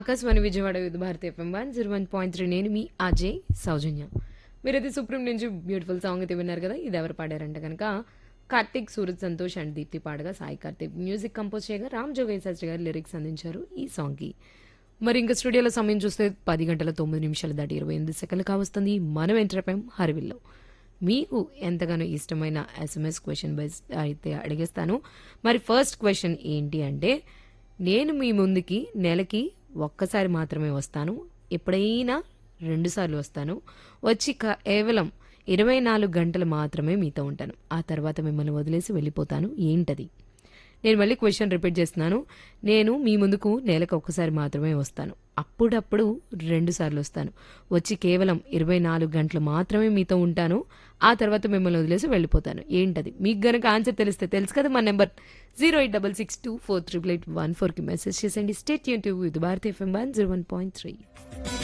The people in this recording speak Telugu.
ఆకాశవాణి విజయవాడ విత్ Bharati FM one zero one point three నేను మీ అజయ్ సౌజన్య మీరైతే సుప్రీం నుంచి బ్యూటిఫుల్ సాంగ్ అయితే విన్నారు కదా ఇది ఎవరు పాడారంటే కనుక కార్తిక్ సూరజ్ సంతోష్ అండ్ దీప్తి పాడగా సాయి కార్తిక్ మ్యూజిక్ కంపోజ్ చేయగా రామ్ జోగయ్య శాస్త్రి గారు లిరిక్స్ అందించారు ఈ సాంగ్కి మరి ఇంకా స్టూడియోలో సమయం చూస్తే పది గంటల తొమ్మిది నిమిషాలు దాటి ఇరవై ఎనిమిది సెకండ్లు కావస్తుంది మనం ఎంటర్పైం హరివిల్లో మీకు ఎంతగానో ఇష్టమైన ఎస్ఎంఎస్ క్వశ్చన్ బైస్ అయితే అడిగేస్తాను మరి ఫస్ట్ క్వశ్చన్ ఏంటి అంటే నేను మీ ముందుకి నెలకి ఒక్కసారి మాత్రమే వస్తాను ఎప్పుడైనా రెండుసార్లు వస్తాను వచ్చి కేవలం ఇరవై నాలుగు గంటలు మాత్రమే మీతో ఉంటాను ఆ తర్వాత మిమ్మల్ని వదిలేసి వెళ్ళిపోతాను ఏంటది నేను మళ్ళీ క్వశ్చన్ రిపీట్ చేస్తున్నాను నేను మీ ముందుకు నెలకు ఒక్కసారి మాత్రమే వస్తాను అప్పుడప్పుడు రెండు సార్లు వస్తాను వచ్చి కేవలం ఇరవై నాలుగు గంటలు మాత్రమే మీతో ఉంటాను ఆ తర్వాత మిమ్మల్ని వదిలేసి వెళ్ళిపోతాను ఏంటది మీకు గనక ఆన్సర్ తెలిస్తే తెలుసు కదా మా number zero eight double six two four triple eight one ఫోర్కి మెసేజ్ చేసండి స్టేట్ యూన్ టు విత్ Bharati FM one zero one point three